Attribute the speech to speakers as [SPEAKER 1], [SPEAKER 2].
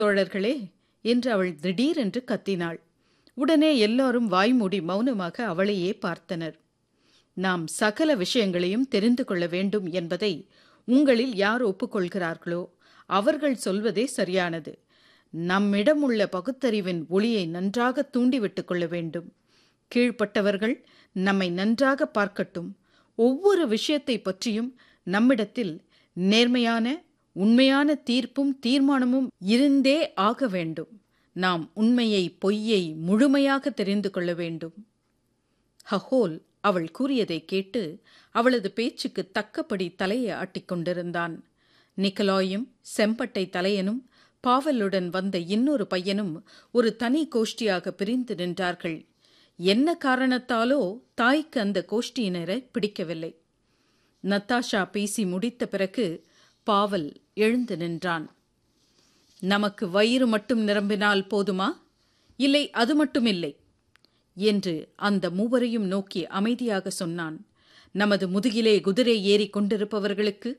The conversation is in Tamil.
[SPEAKER 1] தோழர்களே என்று அவள் திடீரென்று கத்தினாள் உடனே எல்லாரும் வாய்மூடி மௌனமாக அவளையே பார்த்தனர் நாம் சகல விஷயங்களையும் தெரிந்து கொள்ள வேண்டும் என்பதை உங்களில் யார் ஒப்புக்கொள்கிறார்களோ அவர்கள் சொல்வதே சரியானது நம்மிடம் உள்ள பகுத்தறிவின் ஒளியை நன்றாக தூண்டிவிட்டுக் கொள்ள வேண்டும் கீழ்ப்பட்டவர்கள் நம்மை நன்றாக பார்க்கட்டும் ஒவ்வொரு விஷயத்தை பற்றியும் நம்மிடத்தில் நேர்மையான உண்மையான தீர்ப்பும் தீர்மானமும் இருந்தே ஆக வேண்டும் நாம் உண்மையை பொய்யை முழுமையாக தெரிந்து கொள்ள வேண்டும் ஹஹோல் அவள் கூறியதை கேட்டு அவளது பேச்சுக்கு தக்கபடி தலையை ஆட்டிக்கொண்டிருந்தான் நிக்கலாயும் செம்பட்டை தலையனும் பாவலுடன் வந்த இன்னொரு பையனும் ஒரு தனி கோஷ்டியாக பிரிந்து நின்றார்கள் என்ன காரணத்தாலோ தாய்க்கு அந்த கோஷ்டியினரை பிடிக்கவில்லை நத்தாஷா பேசி முடித்த பிறகு பாவல் எழுந்து நின்றான் நமக்கு வயிறு மட்டும் நிரம்பினால் போதுமா இல்லை அது மட்டுமில்லை என்று அந்த மூவரையும் நோக்கி அமைதியாக சொன்னான் நமது முதுகிலே குதிரை ஏறிக் கொண்டிருப்பவர்களுக்கு